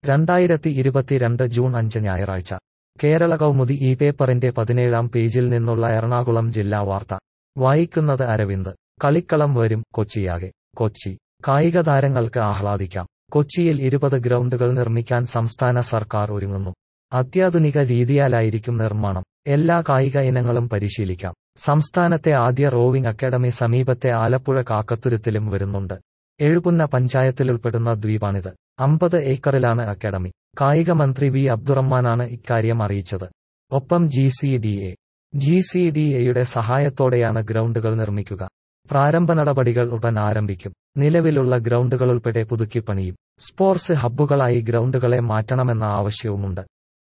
രണ്ടായിരത്തി ഇരുപത്തിരണ്ട് ജൂൺ അഞ്ച് ഞായറാഴ്ച കേരള കൗമുദി ഈ പേപ്പറിന്റെ പതിനേഴാം പേജിൽ നിന്നുള്ള എറണാകുളം ജില്ലാ വാർത്ത വായിക്കുന്നത് അരവിന്ദ് കളിക്കളം വരും കൊച്ചിയാകെ കൊച്ചി കായിക താരങ്ങൾക്ക് ആഹ്ലാദിക്കാം കൊച്ചിയിൽ ഇരുപത് ഗ്രൗണ്ടുകൾ നിർമ്മിക്കാൻ സംസ്ഥാന സർക്കാർ ഒരുങ്ങുന്നു അത്യാധുനിക രീതിയാലായിരിക്കും നിർമ്മാണം എല്ലാ കായിക ഇനങ്ങളും പരിശീലിക്കാം സംസ്ഥാനത്തെ ആദ്യ റോവിംഗ് അക്കാദമി സമീപത്തെ ആലപ്പുഴ കാക്കത്തുരുത്തിലും വരുന്നുണ്ട് എഴുപുന്ന പഞ്ചായത്തിലുൾപ്പെടുന്ന ദ്വീപാണിത് അമ്പത് ഏക്കറിലാണ് അക്കാദമി കായിക മന്ത്രി വി അബ്ദുറഹ്മാനാണ് ഇക്കാര്യം അറിയിച്ചത് ഒപ്പം G C D A G C D എയുടെ സഹായത്തോടെയാണ് ഗ്രൗണ്ടുകൾ നിർമ്മിക്കുക പ്രാരംഭ നടപടികൾ ഉടൻ ആരംഭിക്കും നിലവിലുള്ള ഗ്രൗണ്ടുകളുൾപ്പെടെ പുതുക്കിപ്പണിയും സ്പോർട്സ് ഹബ്ബുകളായി ഗ്രൗണ്ടുകളെ മാറ്റണമെന്ന ആവശ്യവുമുണ്ട്